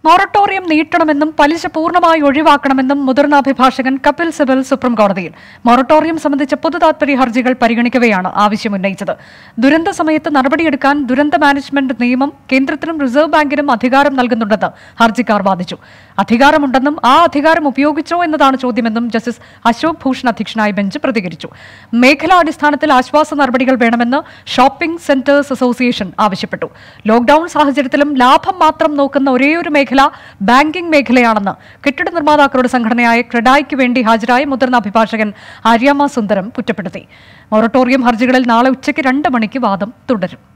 moratorium നീട്ടണമെന്നും പലിശ പൂർണ്ണമായി ഒഴിവാക്കണമെന്നും മുതിർന്ന അഭിഭാഷകൻ കപിൽ സിബൽ സുപ്രീം കോടതിയിൽ മൊറട്ടോറിയം സംബന്ധിച്ച പൊതു താത്പര്യ ഹർജികൾ പരിഗണിക്കവെയാണ് ആവശ്യമുന്നയിച്ചത് ദുരന്ത സമയത്ത് നടപടിയെടുക്കാൻ ദുരന്ത മാനേജ്മെന്റ് നിയമം കേന്ദ്രത്തിനും റിസർവ് ബാങ്കിനും അധികാരം നൽകുന്നുണ്ടെന്ന് ഹർജിക്കാർ വാദിച്ചു അധികാരമുണ്ടെന്നും ആ അധികാരം ഉപയോഗിച്ചോ എന്നതാണ് ചോദ്യമെന്നും ജസ്റ്റിസ് അശോക് ഭൂഷൺ അധ്യക്ഷനായ ബെഞ്ച് പ്രതികരിച്ചു മേഖലാടിസ്ഥാനത്തിൽ ആശ്വാസ നടപടികൾ വേണമെന്ന് ഷോപ്പിംഗ് സെന്റേഴ്സ് അസോസിയേഷൻ ആവശ്യപ്പെട്ടു ലോക്ഡൌൺ സാഹചര്യത്തിലും ലാഭം മാത്രം നോക്കുന്ന ഒരേയൊരു മേഖല ബാങ്കിംഗ് മേഖലയാണെന്ന് കെട്ടിട നിർമ്മാതാക്കളുടെ സംഘടനയായ ക്രെഡായ്ക്ക് വേണ്ടി ഹാജരായ മുതിർന്ന അഭിഭാഷകൻ ആര്യാമ സുന്ദരം കുറ്റപ്പെടുത്തി മൊറട്ടോറിയം ഹർജികളിൽ നാളെ ഉച്ചയ്ക്ക് രണ്ട് മണിക്ക് വാദം തുടരും